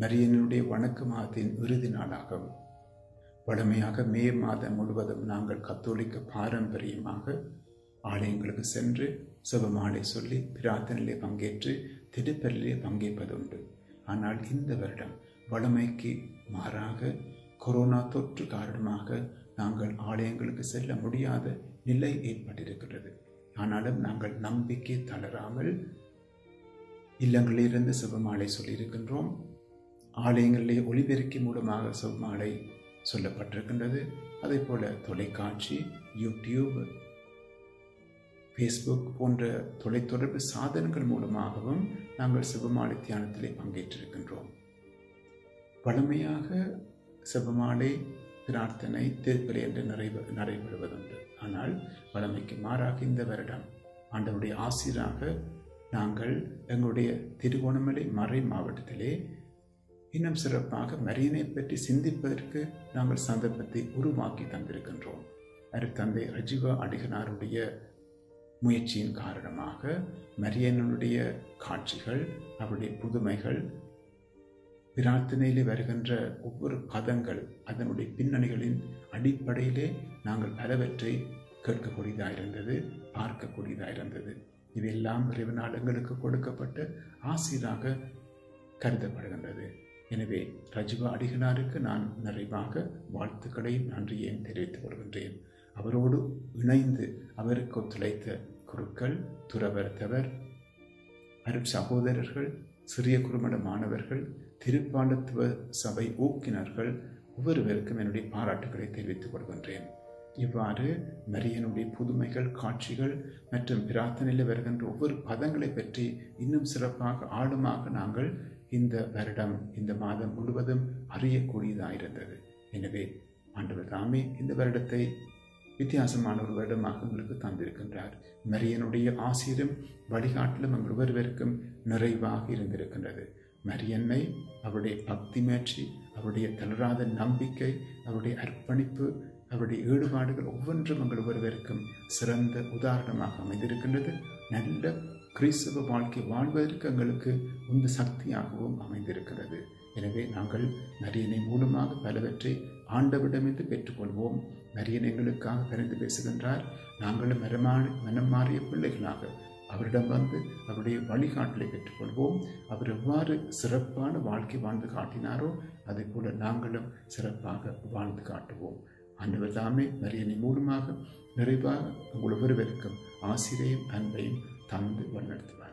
மரியனுடைய வணக்க மாதத்தின் இறுதி நாளாகும் வழமையாக மே மாதம் முழுவதும் நாங்கள் கத்தோலிக்க பாரம்பரியமாக ஆலயங்களுக்கு சென்று செபமாலை சொல்லி பிரார்த்தனையிலே பங்கேற்று திருப்பலிலே பங்கேற்பதுண்டு ஆனால் இந்த வருடம் வழமைக்கு மாறாக கொரோனா தொற்று காரணமாக நாங்கள் ஆலயங்களுக்கு செல்ல முடியாத நிலை ஏற்பட்டிருக்கிறது ஆனாலும் நாங்கள் நம்பிக்கை தளராமல் இல்லங்களிலிருந்து சிவமாலை சொல்லியிருக்கின்றோம் ஆலயங்களிலே ஒளிபெருக்கி மூலமாக சிவமாலை சொல்லப்பட்டிருக்கின்றது அதே போல தொலைக்காட்சி யூடியூப் ஃபேஸ்புக் போன்ற தொலைத்தொடர்பு சாதனங்கள் மூலமாகவும் நாங்கள் சிவமாலை தியானத்திலே பங்கேற்றிருக்கின்றோம் வழமையாக சிவமாலை பிரார்த்தனை திருப்பலி என்று நிறைவு நடைபெறுவதுண்டு ஆனால் வழமைக்கு மாறாக இந்த வருடம் ஆண்டவருடைய ஆசிராக நாங்கள் எங்களுடைய திருகோணமலை மறை மாவட்டத்திலே இன்னும் சிறப்பாக மரியனை பற்றி சிந்திப்பதற்கு நாங்கள் சந்தர்ப்பத்தை உருவாக்கி தந்திருக்கின்றோம் அருத்தந்தை ரஜிவா அடிகனாருடைய முயற்சியின் காரணமாக மரியனுடைய காட்சிகள் அவருடைய புதுமைகள் பிரார்த்தனையிலே வருகின்ற ஒவ்வொரு பதங்கள் அதனுடைய பின்னணிகளின் அடிப்படையிலே நாங்கள் பலவற்றை கேட்கக்கூடியதாக இருந்தது பார்க்கக்கூடியதாக இருந்தது இவையெல்லாம் இறைவனால் எங்களுக்கு கொடுக்கப்பட்ட ஆசிராக கருதப்படுகின்றது எனவே ரஜிவா அடிகளாருக்கு நான் நிறைவாக வாழ்த்துக்களையும் நன்றியையும் தெரிவித்துக் கொள்கின்றேன் அவரோடு இணைந்து அவருக்கு ஒத்துழைத்த குருக்கள் துறவர்த்தவர் அருட் சகோதரர்கள் சிறிய குறுமட மாணவர்கள் திருப்பாண்டத்துவ சபை ஊக்கினர்கள் ஒவ்வொருவருக்கும் என்னுடைய பாராட்டுகளை தெரிவித்துக் கொள்கின்றேன் இவ்வாறு மரியனுடைய புதுமைகள் காட்சிகள் மற்றும் பிரார்த்தனையில் வருகின்ற ஒவ்வொரு பதங்களை பற்றி இன்னும் சிறப்பாக ஆழமாக நாங்கள் இந்த வருடம் இந்த மாதம் முழுவதும் அறியக்கூடியதாயிருந்தது எனவே ஆண்டவர் தாமே இந்த வருடத்தை வித்தியாசமான ஒரு வருடமாக எங்களுக்கு தந்திருக்கின்றார் மரியனுடைய ஆசிரியரும் வழிகாட்டிலும் எங்கள் ஒவ்வொருவருக்கும் நிறைவாக இருந்திருக்கின்றது மரியன்னை அவருடைய பக்தி முயற்சி அவருடைய தளராத நம்பிக்கை அவருடைய அர்ப்பணிப்பு அவருடைய ஈடுபாடுகள் ஒவ்வொன்றும் எங்கள் ஒவ்வொருவருக்கும் சிறந்த உதாரணமாக அமைந்திருக்கின்றது நல்ல கிறிஸ்தவ வாழ்க்கை வாழ்வதற்கு எங்களுக்கு உந்து சக்தியாகவும் அமைந்திருக்கிறது எனவே நாங்கள் மரியனை மூலமாக பலவற்றை ஆண்டவிடமிருந்து பெற்றுக்கொள்வோம் மரியன் எங்களுக்காக பரிந்து பேசுகின்றார் நாங்களும் மரமான மனம் மாறிய பிள்ளைகளாக அவரிடம் வந்து அவருடைய வழிகாட்டலை பெற்றுக்கொள்வோம் அவர் எவ்வாறு சிறப்பான வாழ்க்கை வாழ்ந்து காட்டினாரோ அதே போல நாங்களும் சிறப்பாக வாழ்ந்து காட்டுவோம் ஆண்டவர் தாமே மரியனை மூலமாக நிறைவாக உங்கள் ஒவ்வொருவருக்கும் ஆசிரியையும் அன்பையும் தந்து வழிநடத்துவார்